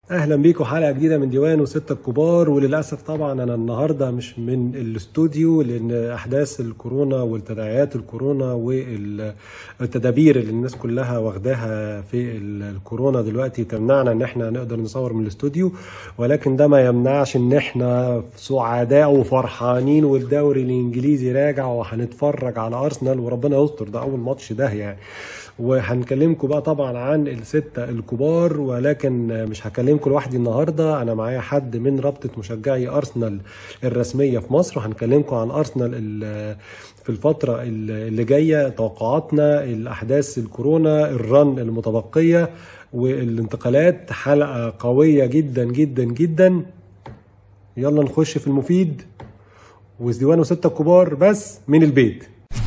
اهلا بيكم حلقه جديده من ديوان وستة الكبار وللاسف طبعا انا النهارده مش من الاستوديو لان احداث الكورونا والتداعيات الكورونا والتدابير اللي الناس كلها واخداها في الكورونا دلوقتي تمنعنا ان احنا نقدر نصور من الاستوديو ولكن ده ما يمنعش ان احنا سعداء وفرحانين والدوري الانجليزي راجع وهنتفرج على ارسنال وربنا يستر ده اول ماتش ده يعني وهنكلمكم بقى طبعا عن الستة الكبار ولكن مش هكلمكم لوحدي النهارده انا معايا حد من رابطة مشجعي ارسنال الرسمية في مصر وهنكلمكم عن ارسنال في الفترة اللي جاية توقعاتنا الاحداث الكورونا الرن المتبقية والانتقالات حلقة قوية جدا جدا جدا يلا نخش في المفيد وديوان وستة الكبار بس من البيت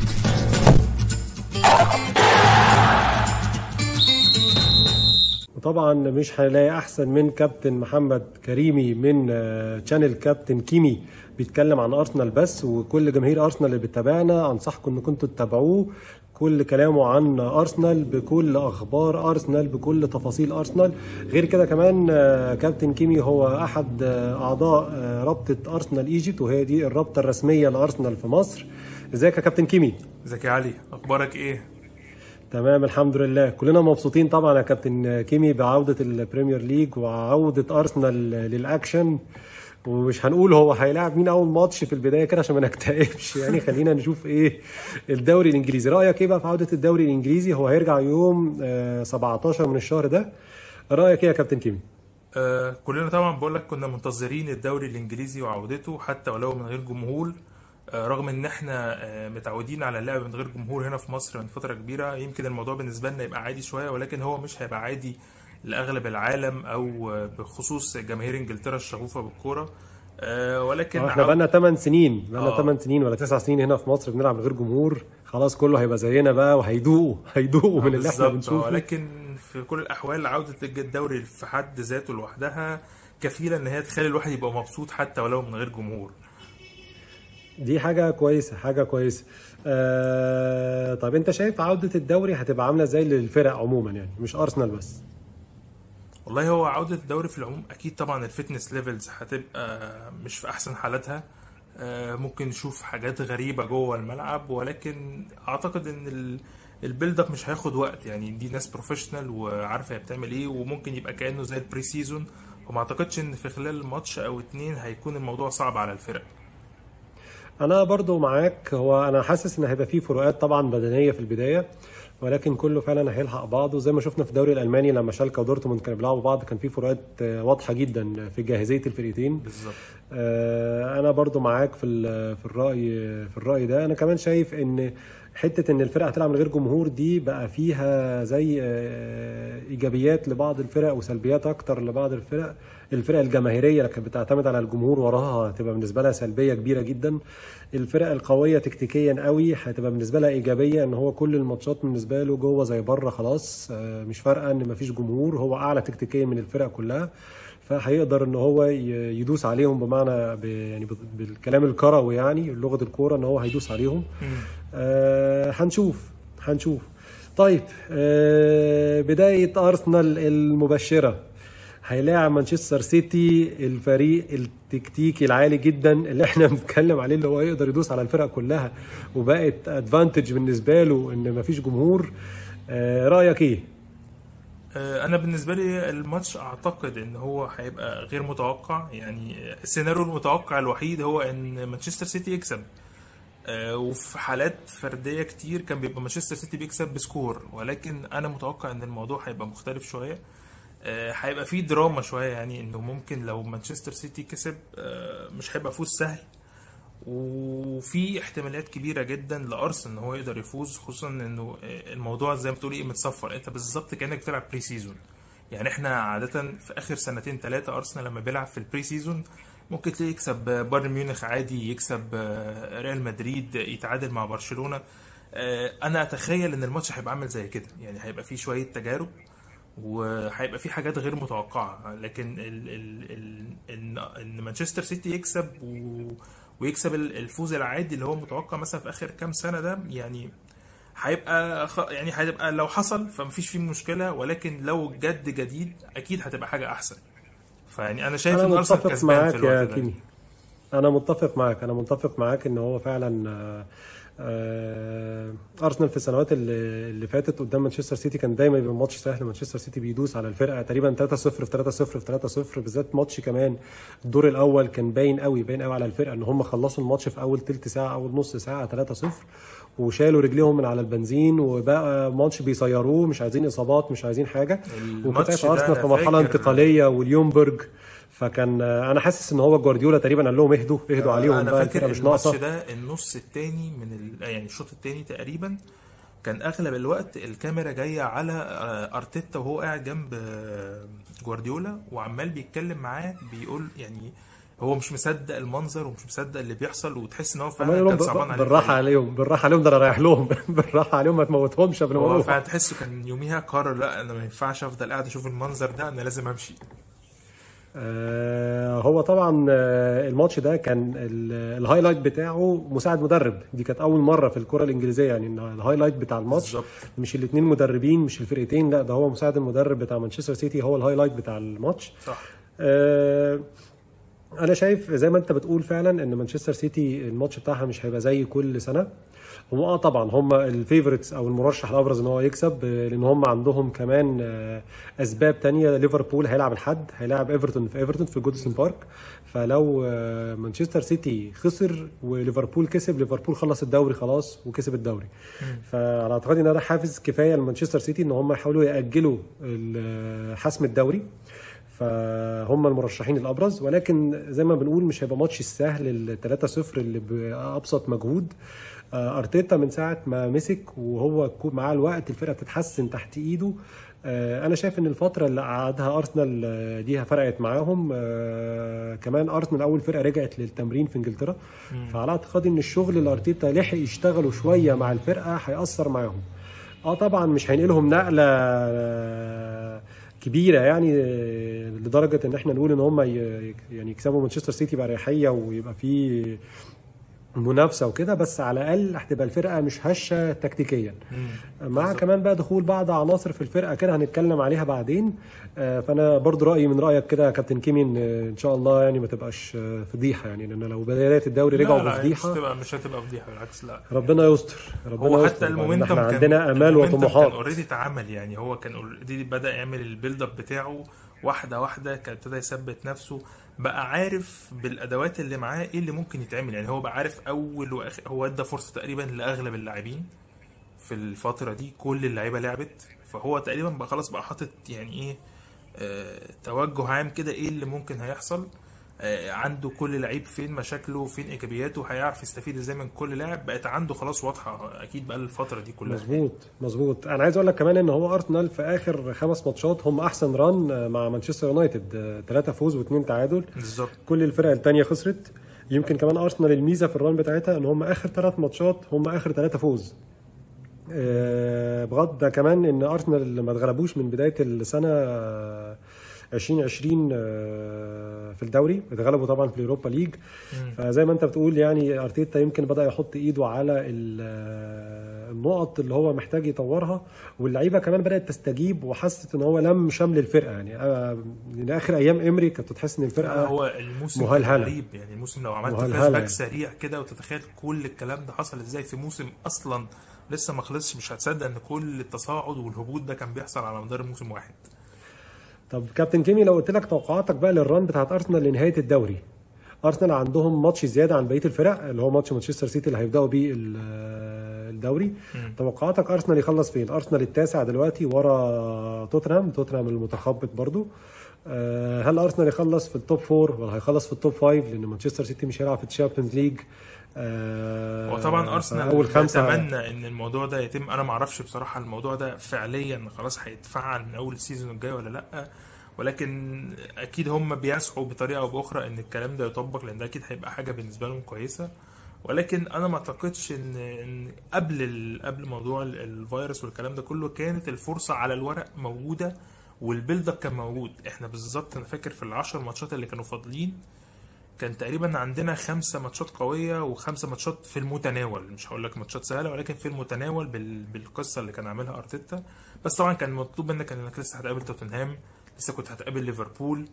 وطبعا مش هنلاقي احسن من كابتن محمد كريمي من تشانل كابتن كيمي بيتكلم عن ارسنال بس وكل جماهير ارسنال اللي بتتابعنا انصحكم ان كنتوا تتابعوه كل كلامه عن ارسنال بكل اخبار ارسنال بكل تفاصيل ارسنال غير كده كمان كابتن كيمي هو احد اعضاء رابطه ارسنال ايجيبت وهي دي الرابطه الرسميه لارسنال في مصر ازيك يا كابتن كيمي ازيك يا علي اخبارك ايه تمام الحمد لله كلنا مبسوطين طبعا يا كابتن كيمي بعودة البريمير ليج وعودة أرسنال للأكشن ومش هنقول هو هيلاعب مين أول ماتش في البداية كده عشان ما نكتئبش يعني خلينا نشوف إيه الدوري الإنجليزي رأيك إيه بقى في عودة الدوري الإنجليزي هو هيرجع يوم 17 من الشهر ده رأيك إيه يا كابتن كيمي؟ آه كلنا طبعا بقول لك كنا منتظرين الدوري الإنجليزي وعودته حتى ولو من غير جمهور رغم ان احنا متعودين على اللعب من غير جمهور هنا في مصر من فتره كبيره يمكن الموضوع بالنسبه لنا يبقى عادي شويه ولكن هو مش هيبقى عادي لاغلب العالم او بخصوص جماهير انجلترا الشغوفه بالكوره ولكن احنا بقالنا 8 سنين بقالنا 8 سنين ولا 9 سنين هنا في مصر بنلعب من غير جمهور خلاص كله هيبقى زينا بقى وهيدوقوا هيدوقوا من اللي احنا بنشوفه ولكن في كل الاحوال عوده الدوري في حد ذاته لوحدها كفيله ان هي تخلي الواحد يبقى مبسوط حتى ولو من غير جمهور دي حاجة كويسة حاجة كويسة آه طب انت شايف عودة الدوري هتبقى عاملة ازاي للفرق عموما يعني مش ارسنال بس والله هو عودة الدوري في العموم اكيد طبعا الفتنس ليفلز هتبقى مش في احسن حالاتها آه ممكن نشوف حاجات غريبة جوه الملعب ولكن اعتقد ان البيلد اب مش هياخد وقت يعني دي ناس بروفيشنال وعارفة هي بتعمل ايه وممكن يبقى كأنه زي البري سيزون وما اعتقدش ان في خلال ماتش او اتنين هيكون الموضوع صعب على الفرق انا برضو معاك هو انا حاسس ان هيبقى فيه فروقات طبعا بدنيه في البدايه ولكن كله فعلا هيلحق بعضه زي ما شفنا في الدوري الالماني لما شالكا ودورتموند كانوا بيلعبوا بعض كان في فروقات واضحه جدا في جاهزيه الفرقتين بالظبط انا برضو معاك في في الراي في الراي ده انا كمان شايف ان حته ان الفرقه هتلعب من غير جمهور دي بقى فيها زي ايجابيات لبعض الفرق وسلبيات اكتر لبعض الفرق الفرق الجماهيريه اللي كانت بتعتمد على الجمهور وراها هتبقى بالنسبه لها سلبيه كبيره جدا الفرق القويه تكتيكيا قوي هتبقى بالنسبه لها ايجابيه ان هو كل الماتشات بالنسبه له جوه زي بره خلاص مش فارقه ان مفيش جمهور هو اعلى تكتيكيا من الفرق كلها فهيقدر ان هو يدوس عليهم بمعنى يعني بالكلام الكروي يعني لغه الكوره ان هو هيدوس عليهم آه هنشوف هنشوف طيب آه بدايه ارسنال المبشره هيلاعب مانشستر سيتي الفريق التكتيكي العالي جدا اللي احنا بنتكلم عليه اللي هو يقدر يدوس على الفرق كلها وبقت ادفانتج بالنسبه له ان مفيش جمهور آه رايك ايه؟ انا بالنسبه لي الماتش اعتقد ان هو هيبقى غير متوقع يعني السيناريو المتوقع الوحيد هو ان مانشستر سيتي يكسب وفي حالات فرديه كتير كان بيبقى مانشستر سيتي بيكسب بسكور ولكن انا متوقع ان الموضوع هيبقى مختلف شويه هيبقى فيه دراما شويه يعني انه ممكن لو مانشستر سيتي كسب مش هيبقى فوز سهل وفي احتمالات كبيره جدا لارسنال ان هو يقدر يفوز خصوصا انه الموضوع زي ما بتقول ايه متصفر انت بالظبط كانك بتلعب بري سيزون يعني احنا عاده في اخر سنتين ثلاثه ارسنال لما بيلعب في البري سيزون ممكن تلاقيه يكسب بايرن ميونخ عادي يكسب ريال مدريد يتعادل مع برشلونه انا اتخيل ان الماتش هيبقى عامل زي كده يعني هيبقى فيه شويه تجارب وهيبقى في حاجات غير متوقعه لكن ال ال ال ان ان مانشستر سيتي يكسب و ويكسب الفوز العادي اللي هو متوقع مثلا في اخر كام سنه ده يعني هيبقى خ... يعني هيبقى لو حصل فمفيش فيه مشكله ولكن لو جد جديد اكيد هتبقى حاجه احسن فيعني انا شايف انا ان ارسنال متفق كسبان في معاك يا الوقت ده كيمي انا متفق معاك انا متفق معاك ان هو فعلا آه، آه، ارسنال في السنوات اللي, اللي فاتت قدام مانشستر سيتي كان دايما يبقى ماتش سهل مانشستر سيتي بيدوس على الفرقه تقريبا 3-0 في 3-0 في 3-0 بالذات ماتش كمان الدور الاول كان باين قوي باين قوي على الفرقه ان هم خلصوا الماتش في اول تلت ساعه اول نص ساعه 3-0 وشالوا رجليهم من على البنزين وبقى ماتش بيصيروه مش عايزين اصابات مش عايزين حاجه الماتش وكانت ده ارسنال أنا في مرحله فاكر- انتقاليه واليومبرج فكان آه، انا حاسس ان هو جوارديولا تقريبا قال لهم اهدوا اهدوا عليهم انا بقى فاكر الفرقه مش الماتش ناقصه ده النص التاني من ال... يعني الشوط التاني تقريبا كان اغلب الوقت الكاميرا جايه على آه، ارتيتا وهو قاعد جنب آه، جوارديولا وعمال بيتكلم معاه بيقول يعني هو مش مصدق المنظر ومش مصدق اللي بيحصل وتحس ان هو عمال فعلا يقول لهم كان صعبان ب- عليه بالراحه عليهم بالراحه عليهم ده انا رايح لهم بالراحه عليهم ما تموتهمش قبل ما هو اروح فعلا تحسه كان يوميها قرر لا انا ما ينفعش افضل قاعد اشوف المنظر ده انا لازم امشي آه، هو طبعا آه، الماتش ده كان ال- الهايلايت بتاعه مساعد مدرب دي كانت اول مره في الكره الانجليزيه يعني ان الهايلايت بتاع الماتش بالظبط مش الاثنين مدربين مش الفرقتين لا ده هو مساعد المدرب بتاع مانشستر سيتي هو الهايلايت بتاع الماتش صح آه، انا شايف زي ما انت بتقول فعلا ان مانشستر سيتي الماتش بتاعها مش هيبقى زي كل سنه هم اه طبعا هم الفيفوريتس او المرشح الابرز ان هو يكسب آه، لان هم عندهم كمان آه، اسباب تانية ليفربول هيلعب الحد هيلعب ايفرتون في ايفرتون في جودسون بارك فلو آه، مانشستر سيتي خسر وليفربول كسب ليفربول خلص الدوري خلاص وكسب الدوري فعلى اعتقادي ان ده حافز كفايه لمانشستر سيتي ان هم يحاولوا ياجلوا ال- حسم الدوري فهم المرشحين الابرز ولكن زي ما بنقول مش هيبقى ماتش السهل ال 3-0 اللي بابسط مجهود آه، ارتيتا من ساعه ما مسك وهو كو- مع الوقت الفرقه بتتحسن تحت ايده آه، انا شايف ان الفتره اللي قعدها ارسنال آه، دي فرقت معاهم آه، كمان ارسنال اول فرقه رجعت للتمرين في انجلترا فعلى اعتقادي ان الشغل اللي ارتيتا لحق يشتغلوا شويه مع الفرقه هياثر معاهم اه طبعا مش هينقلهم نقله آه، كبيره يعني آه، لدرجه ان احنا نقول ان هم ي- يعني يكسبوا مانشستر سيتي باريحيه ويبقى في منافسه وكده بس على الاقل هتبقى الفرقه مش هشه تكتيكيا مع كمان بقى دخول بعض عناصر في الفرقه كده هنتكلم عليها بعدين آه، فانا برضو رايي من رايك كده يا كابتن كيمي ان آه، ان شاء الله يعني ما تبقاش آه، فضيحه يعني لان لو بدايات الدوري رجعوا لا لا مش بفضيحه هتبقى مش هتبقى فضيحه بالعكس لا ربنا يستر ربنا هو يستر حتى لأن المومنتم احنا كان عندنا امال المومنتم كان وطموحات اوريدي اتعمل يعني هو كان اوريدي بدا يعمل البيلد اب بتاعه واحده واحده كان ابتدى يثبت نفسه بقى عارف بالادوات اللي معاه ايه اللي ممكن يتعمل يعني هو بقى عارف اول واخر هو ادى فرصه تقريبا لاغلب اللاعبين في الفتره دي كل اللعيبه لعبت فهو تقريبا بقى خلاص بقى حاطط يعني ايه آه توجه عام كده ايه اللي ممكن هيحصل آه عنده كل لعيب فين مشاكله فين ايجابياته هيعرف يستفيد ازاي من كل لاعب بقت عنده خلاص واضحه اكيد بقى الفتره دي كلها مظبوط مظبوط انا عايز اقول لك كمان ان هو ارسنال في اخر خمس ماتشات هم احسن ران مع مانشستر يونايتد ثلاثة فوز واثنين تعادل بالظبط كل الفرق التانية خسرت يمكن كمان ارسنال الميزه في الران بتاعتها ان هم اخر ثلاث ماتشات هم اخر ثلاثة فوز آه، بغض ده كمان ان ارسنال ما اتغلبوش من بدايه السنه آه، 2020 آه، في الدوري اتغلبوا طبعا في اليوروبا ليج فزي ما انت بتقول يعني ارتيتا يمكن بدا يحط ايده على ال- آه، النقط اللي هو محتاج يطورها واللعيبه كمان بدات تستجيب وحست ان هو لم شمل الفرقه يعني آه، من اخر ايام امري كنت تحس ان الفرقه هو الموسم كان مهلهلة. غريب يعني الموسم لو عملت مهلهلة فلاش باك يعني. سريع كده وتتخيل كل الكلام ده حصل ازاي في موسم اصلا لسه ما خلصش مش هتصدق ان كل التصاعد والهبوط ده كان بيحصل على مدار موسم واحد طب كابتن كيمي لو قلت لك توقعاتك بقى للران بتاعت ارسنال لنهايه الدوري ارسنال عندهم ماتش زياده عن بقيه الفرق اللي هو ماتش مانشستر سيتي اللي هيبداوا بيه ال- الدوري توقعاتك ارسنال يخلص فين ارسنال التاسع دلوقتي ورا توتنهام توتنهام المتخبط برضو آه، هل ارسنال يخلص في التوب فور ولا هيخلص في التوب فايف لان مانشستر سيتي مش هيلعب في الشامبيونز ليج آه، وطبعا ارسنال اول خمسه اتمنى ان الموضوع ده يتم انا ما اعرفش بصراحه الموضوع ده فعليا خلاص هيتفعل من اول السيزون الجاي ولا لا ولكن اكيد هم بيسعوا بطريقه او باخرى ان الكلام ده يطبق لان ده اكيد هيبقى حاجه بالنسبه لهم كويسه ولكن انا ما اعتقدش ان ان قبل ال... قبل موضوع ال- الفيروس والكلام ده كله كانت الفرصه على الورق موجوده والبيلد اب كان موجود احنا بالظبط انا فاكر في العشر ماتشات اللي كانوا فاضلين كان تقريبا عندنا خمسة ماتشات قوية وخمسة ماتشات في المتناول مش هقول لك ماتشات سهلة ولكن في المتناول بال... بالقصة اللي كان عاملها ارتيتا بس طبعا كان مطلوب منك انك لسه هتقابل توتنهام لسه كنت هتقابل ليفربول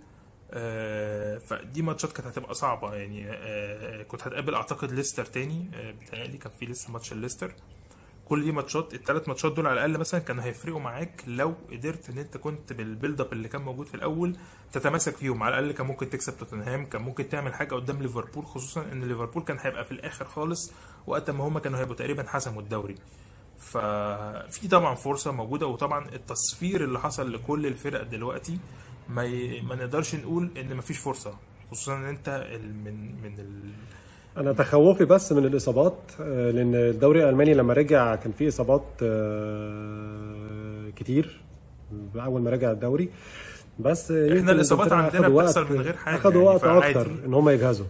آه، فدي ماتشات كانت هتبقى صعبه يعني آه، كنت هتقابل اعتقد ليستر تاني آه، بيتهيألي كان في لسه ماتش الليستر كل دي ماتشات الثلاث ماتشات دول على الاقل مثلا كانوا هيفرقوا معاك لو قدرت ان انت كنت بالبيلد اب اللي كان موجود في الاول تتماسك فيهم على الاقل كان ممكن تكسب توتنهام كان ممكن تعمل حاجه قدام ليفربول خصوصا ان ليفربول كان هيبقى في الاخر خالص وقت ما هم كانوا هيبقوا تقريبا حسموا الدوري ففي طبعا فرصه موجوده وطبعا التصفير اللي حصل لكل الفرق دلوقتي ما ي... ما نقدرش نقول ان مفيش فرصه خصوصا ان انت ال... من من ال... انا تخوفي بس من الاصابات آه، لان الدوري الالماني لما رجع كان فيه اصابات آه، كتير اول ما رجع الدوري بس يمكن الإصابات إنجلترا عندنا أخدوا بتحصل وقت- من غير حاجة اخدوا يعني، وقت فعادي. اكتر ان هم يجهزوا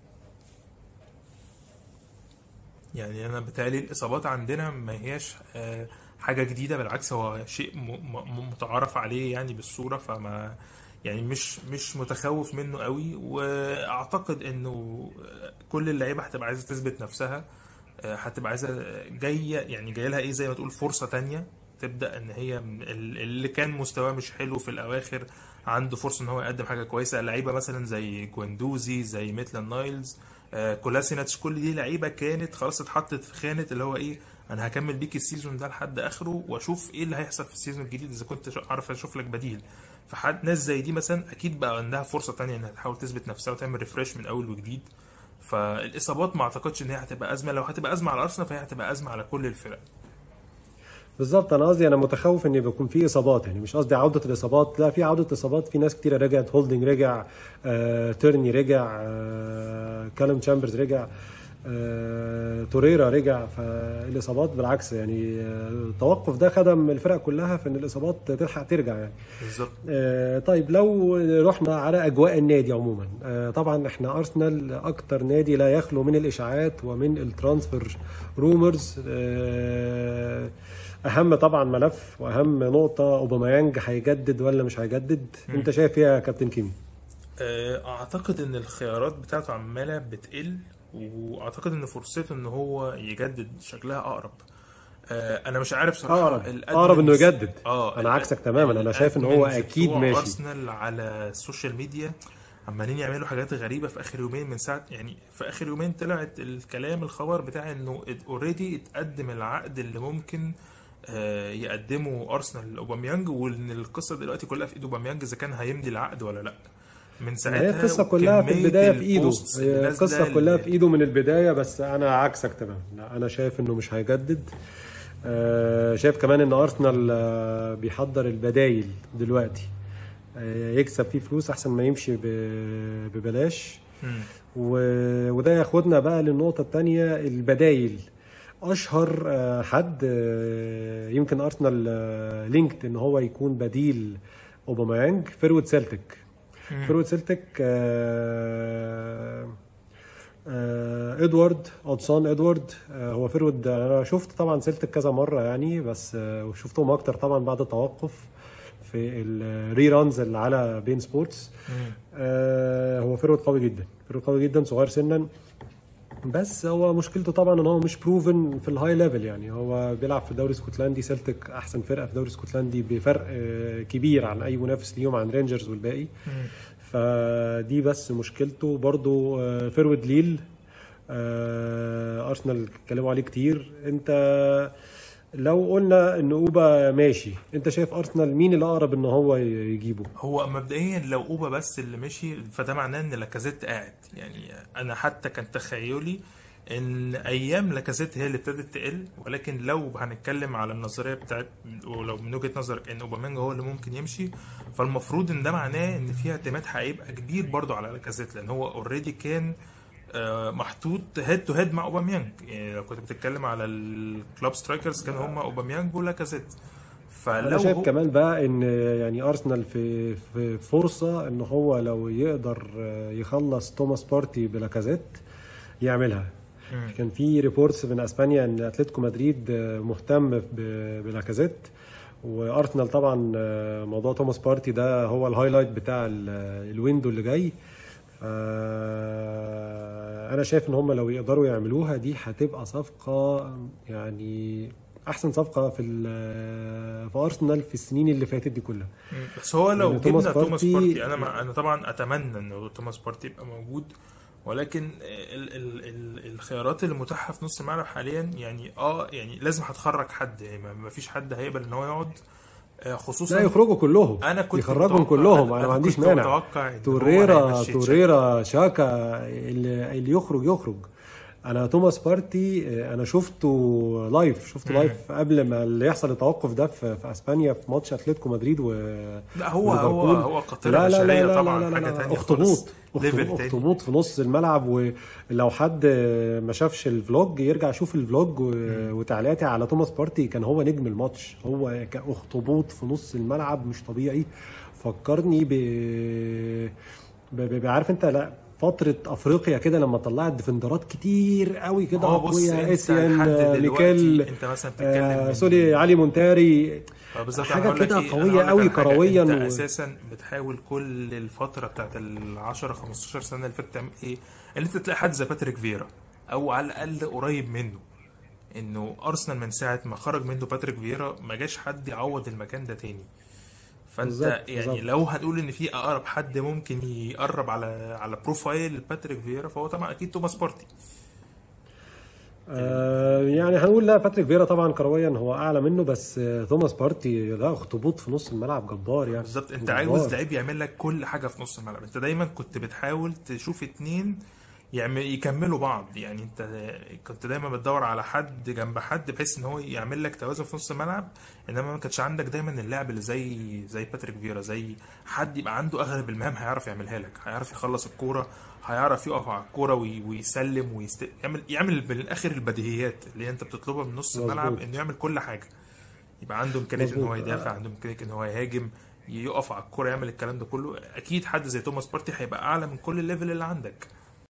يعني انا بتهيألي الاصابات عندنا ما هياش آه، حاجه جديده بالعكس هو شيء م- م- متعارف عليه يعني بالصوره فما يعني مش مش متخوف منه قوي واعتقد انه كل اللعيبه هتبقى عايزه تثبت نفسها آه، هتبقى عايزه جايه يعني جايه لها ايه زي ما تقول فرصه تانية تبدا ان هي من ال- اللي كان مستواه مش حلو في الاواخر عنده فرصه ان هو يقدم حاجه كويسه لعيبه مثلا زي جواندوزي زي ميتلاند نايلز آه، كولاسيناتش كل دي لعيبه كانت خلاص اتحطت في خانه اللي هو ايه انا هكمل بيك السيزون ده لحد اخره واشوف ايه اللي هيحصل في السيزون الجديد اذا كنت شا- اعرف اشوف لك بديل فحد ناس زي دي مثلا اكيد بقى عندها فرصه تانية انها تحاول تثبت نفسها وتعمل ريفريش من اول وجديد فالاصابات ما اعتقدش ان هي هتبقى ازمه لو هتبقى ازمه على ارسنال فهي هتبقى ازمه على كل الفرق بالظبط انا قصدي انا متخوف ان بيكون في اصابات يعني مش قصدي عوده الاصابات لا في عوده اصابات في ناس كتيره رجعت هولدنج رجع آه، تيرني رجع آه، كالم تشامبرز رجع آه، توريرا رجع فالاصابات بالعكس يعني آه، التوقف ده خدم الفرق كلها في ان الاصابات تلحق ترجع يعني بالظبط آه، طيب لو رحنا على اجواء النادي عموما آه، طبعا احنا ارسنال اكتر نادي لا يخلو من الاشاعات ومن الترانسفير رومرز آه، اهم طبعا ملف واهم نقطه اوباميانج هيجدد ولا مش هيجدد انت شايف ايه يا كابتن كيمي آه، اعتقد ان الخيارات بتاعته عماله بتقل واعتقد ان فرصته ان هو يجدد شكلها اقرب آه، انا مش عارف صراحه اقرب الأدمنز- اقرب انه يجدد اه انا ال- عكسك تماما انا شايف ان هو الأدمنز اكيد بتوع ماشي ارسنال على السوشيال ميديا عمالين يعملوا حاجات غريبه في اخر يومين من ساعه يعني في اخر يومين طلعت الكلام الخبر بتاع انه اوريدي اتقدم العقد اللي ممكن آه، يقدمه ارسنال لاوباميانج وان القصه دلوقتي كلها في ايد اوباميانج اذا كان هيمضي العقد ولا لا من ساعتها هي القصه كلها في وكمية البدايه في ايده البوستس اللي هي نازلة القصه كلها اللي- في ايده من البدايه بس انا عكسك تماما لا انا شايف انه مش هيجدد آه، شايف كمان ان ارسنال آه، بيحضر البدايل دلوقتي آه، يكسب فيه فلوس احسن ما يمشي ب- ببلاش مم. و- وده ياخدنا بقى للنقطه الثانيه البدايل اشهر آه، حد آه، يمكن ارسنال آه، لينكد ان هو يكون بديل اوباميانج فيرود سيلتيك مم. فيرود سيلتيك آه، آه، ادوارد اودسون ادوارد آه، هو فيرود انا شفت طبعا سيلتيك كذا مره يعني بس آه، وشفتهم اكتر طبعا بعد التوقف في الري رانز اللي على بين سبورتس مم. آه، هو فيرود قوي جدا فيرود قوي جدا صغير سنا بس هو مشكلته طبعا ان هو مش بروفن في الهاي ليفل يعني هو بيلعب في الدوري الاسكتلندي سيلتيك احسن فرقه في الدوري الاسكتلندي بفرق آه، كبير عن اي منافس ليهم عن رينجرز والباقي مم. فدي بس مشكلته برضو آه، فيرود ليل آه، ارسنال اتكلموا عليه كتير انت لو قلنا ان اوبا ماشي انت شايف ارسنال مين اللي اقرب ان هو يجيبه هو مبدئيا لو اوبا بس اللي مشي فده معناه ان لاكازيت قاعد يعني انا حتى كان تخيلي ان ايام لاكازيت هي اللي ابتدت تقل ولكن لو هنتكلم على النظريه بتاعت ولو من وجهه نظرك ان اوباميانج هو اللي ممكن يمشي فالمفروض ان ده معناه ان في اعتماد هيبقى كبير برضو على لاكازيت لان هو اوريدي كان آه، محطوط هيد تو هيد مع اوباميانج يعني لو كنت بتتكلم على الكلوب سترايكرز كانوا هم اوباميانج ولاكازيت انا فلو شايف هو- كمان بقى ان يعني ارسنال في في فرصه ان هو لو يقدر يخلص توماس بارتي بلاكازيت يعملها مم. كان في ريبورتس من اسبانيا ان اتلتيكو مدريد مهتم ب- بلاكازيت وارسنال طبعا موضوع توماس بارتي ده هو الهايلايت بتاع ال- الويندو اللي جاي آه، انا شايف ان هم لو يقدروا يعملوها دي هتبقى صفقه يعني احسن صفقه في ال- في ارسنال في السنين اللي فاتت دي كلها مم. بس هو لو لأن جبنا توماس توماس بارتي- بارتي انا مع انا طبعا اتمنى ان توماس بارتي يبقى موجود ولكن ال ال ال الخيارات اللي متاحه في نص الملعب حاليا يعني اه يعني لازم هتخرج حد يعني ما- ما فيش حد هيقبل ان هو يقعد آه، خصوصا لا يخرجوا كلهم انا كنت يخرجهم متوقع- كلهم أنا- انا أنا ما عنديش كنت مانع متوقع إن هو توريرا هيمشي توريرا شاكا اللي, اللي يخرج يخرج انا توماس بارتي آه، انا شفته لايف شفته لايف قبل ما اللي يحصل التوقف ده في, في اسبانيا في ماتش اتلتيكو مدريد و لا هو هو وليفربول. هو قطيره لا لا لا بشريه لا طبعا لا لا حاجه لا تانية اخطبوط خالص ليفل اخطبوط تاني اخطبوط في نص الملعب ولو حد ما شافش الفلوج يرجع يشوف الفلوج و- وتعليقاتي على توماس بارتي كان هو نجم الماتش هو كاخطبوط في نص الملعب مش طبيعي فكرني ب ب- ب- عارف انت لا فترة افريقيا كده لما طلعت ديفندرات كتير قوي كده هو بص اقوياء انت اسيان لحد آه، دلوقتي ميكيل انت مثلا بتتكلم آه من- سوري علي مونتاري آه، بالظبط حاجة أنا هقول لك كده إيه، قوية أنا هقول لك قوي على حاجة. كروياً انت و- اساسا بتحاول كل الفتره بتاعت ال 10 15 سنه اللي فاتت تعمل ايه؟ ان انت تلاقي حد زي باتريك فيرا او على الاقل قريب منه انه ارسنال من ساعه ما خرج منه باتريك فيرا ما جاش حد يعوض المكان ده تاني فانت بالظبط، يعني بالظبط. لو هنقول ان في اقرب حد ممكن يقرب على على بروفايل باتريك فيرا فهو طبعا اكيد توماس بارتي آه يعني هنقول لا باتريك فيرا طبعا كرويا هو اعلى منه بس آه توماس بارتي لا اخطبوط في نص الملعب جبار يعني بالظبط انت جبار. عاوز لعيب يعمل لك كل حاجه في نص الملعب انت دايما كنت بتحاول تشوف اتنين يعمل يكملوا بعض يعني انت كنت دايما بتدور على حد جنب حد بحيث ان هو يعمل لك توازن في نص الملعب انما ما كانش عندك دايما اللاعب اللي زي زي باتريك فيرا زي حد يبقى عنده اغلب المهام هيعرف يعملها لك هيعرف يخلص الكوره هيعرف يقف على الكوره وي- ويسلم ويست... يعمل يعمل بالاخر البديهيات اللي انت بتطلبها من نص مظبوط. الملعب انه يعمل كل حاجه يبقى عنده امكانيه ان هو مظبوط. يدافع عنده امكانيه ان هو يهاجم يقف على الكوره يعمل الكلام ده كله اكيد حد زي توماس بارتي هيبقى اعلى من كل الليفل اللي عندك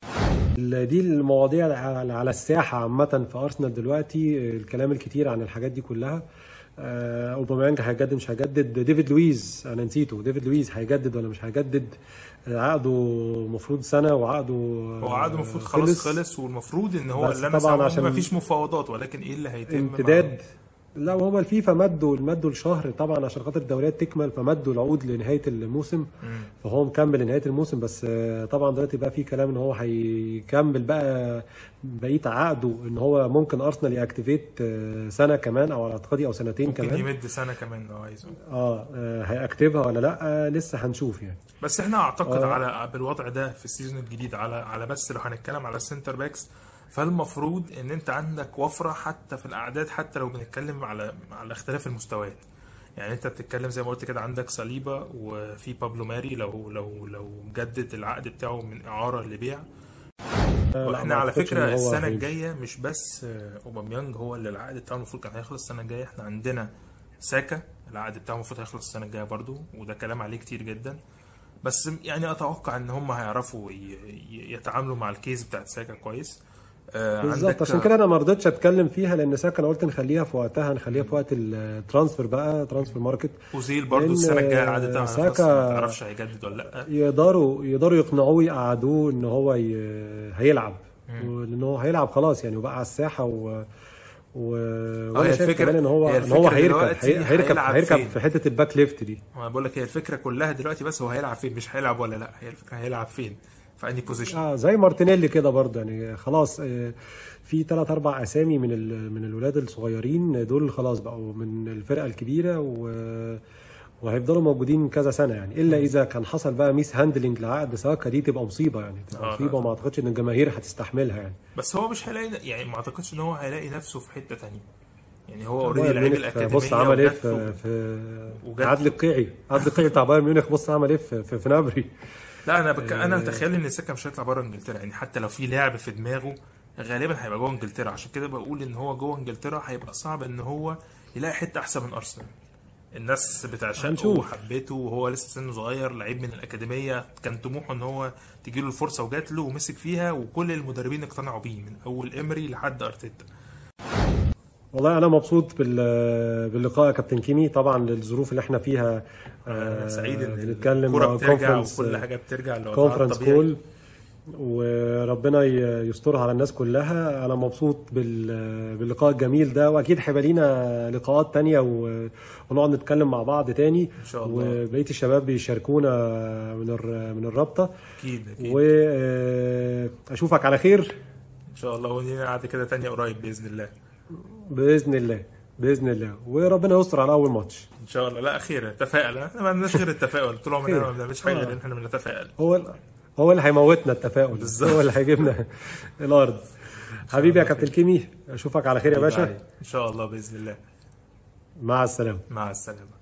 ال- دي المواضيع اللي على الساحه عامه في ارسنال دلوقتي الكلام الكتير عن الحاجات دي كلها آه، اوباميانج هيجدد مش هيجدد ديفيد لويز انا نسيته ديفيد لويز هيجدد ولا مش هيجدد آه، عقده المفروض سنه وعقده هو عقده المفروض خلاص خلص والمفروض ان هو بس اللي انا طبعاً سامعه عشان ما فيش مفاوضات ولكن ايه اللي هيتم مع- امتداد لا وهو الفيفا مدوا مدوا الشهر طبعا عشان خاطر الدوريات تكمل فمدوا العقود لنهايه الموسم مم. فهو مكمل لنهايه الموسم بس آه، طبعا دلوقتي بقى في كلام ان هو هيكمل بقى بقيه عقده ان هو ممكن ارسنال ياكتيفيت آه، سنه كمان او على اعتقادي او سنتين ممكن كمان يمد سنه كمان لو عايزه اه آه، هياكتيفها ولا لا آه، لسه هنشوف يعني بس احنا اعتقد آه. على بالوضع ده في السيزون الجديد على على بس لو هنتكلم على السنتر باكس فالمفروض ان انت عندك وفره حتى في الاعداد حتى لو بنتكلم على على اختلاف المستويات يعني انت بتتكلم زي ما قلت كده عندك صليبا وفي بابلو ماري لو لو لو مجدد العقد بتاعه من اعاره لبيع آه، لا، واحنا ما على أعتقدش إن فكره هو السنه هيمشي. الجايه مش بس آه، اوباميانج هو اللي العقد بتاعه المفروض كان هيخلص السنه الجايه احنا عندنا ساكا العقد بتاعه المفروض هيخلص السنه الجايه برضو وده كلام عليه كتير جدا بس يعني اتوقع ان هم هيعرفوا ي- ي- يتعاملوا مع الكيس بتاعت ساكا كويس آه، بالظبط عندك- عشان كده انا ما رضيتش اتكلم فيها لان ساكا انا قلت نخليها في وقتها نخليها في وقت الترانسفير بقى ترانسفير ماركت اوزيل برضو لأن السنه الجايه العقد بتاعه هيخلص ساكا- ما تعرفش هيجدد ولا لا يقدروا يقدروا يقنعوه يقعدوه ان هو ي... هيلعب لان هو هيلعب خلاص يعني وبقى على الساحه و و هي وانا شايف الفكرة- كمان ان هو هي ان هو الفكرة هيركب دلوقتي هي- هيركب هيلعب هيركب فين؟ في حته الباك ليفت دي انا بقول لك هي الفكره كلها دلوقتي بس هو هيلعب فين مش هيلعب ولا لا هي الفكره هيلعب فين في انهي بوزيشن اه زي مارتينيلي كده برضه يعني خلاص آه، في ثلاث اربع اسامي من ال... من الولاد الصغيرين دول خلاص بقوا من الفرقه الكبيره و وهيفضلوا موجودين كذا سنه يعني الا اذا كان حصل بقى ميس هاندلنج لعقد ساكا دي تبقى مصيبه يعني آه، تبقى لا. مصيبه وما اعتقدش ان الجماهير هتستحملها يعني بس هو مش هيلاقي يعني ما اعتقدش ان هو هيلاقي نفسه في حته تانية يعني هو بايرن اوريدي لعيب ميونخ الاكاديميه بص عمل ايه وجات في له- في وجات عدل له. القيعي عدل القيعي بتاع بايرن ميونخ بص عمل ايه في في, في نابري لا انا بك... انا آه. اتخيل ان ساكا مش هيطلع بره انجلترا يعني حتى لو في لاعب في دماغه غالبا هيبقى جوه انجلترا عشان كده بقول ان هو جوه انجلترا هيبقى صعب ان هو يلاقي حته احسن من ارسنال الناس بتعشقه هنشوف. وحبته وهو لسه سنه صغير لعيب من الاكاديميه كان طموحه ان هو تجيله الفرصه وجات له ومسك فيها وكل المدربين اقتنعوا بيه من اول امري لحد ارتيتا والله انا مبسوط بال باللقاء يا كابتن كيمي طبعا للظروف اللي احنا فيها انا آه، سعيد ان بنتكلم الكوره مع بترجع conference- وكل حاجه بترجع لوضعها كونفرنس الطبيعي كول وربنا ي- يسترها على الناس كلها انا مبسوط بال- باللقاء الجميل ده واكيد هيبقى لينا لقاءات تانية و- ونقعد نتكلم مع بعض تاني ان شاء الله وبقيه الشباب بيشاركونا من الر- من الرابطه اكيد اكيد واشوفك على خير ان شاء الله ولينا قعده كده تانية قريب باذن الله باذن الله باذن الله وربنا يستر على اول ماتش ان شاء الله لا خير تفائل احنا ما عندناش غير التفاؤل طول عمرنا خير. ما بنعملش حاجه آه. غير ان احنا بنتفائل هو ال- هو اللي هيموتنا التفاؤل بالظبط. هو اللي هيجيبنا الارض حبيبي يا كابتن كيمي اشوفك على خير يا باشا ان شاء الله باذن الله مع السلامه مع السلامه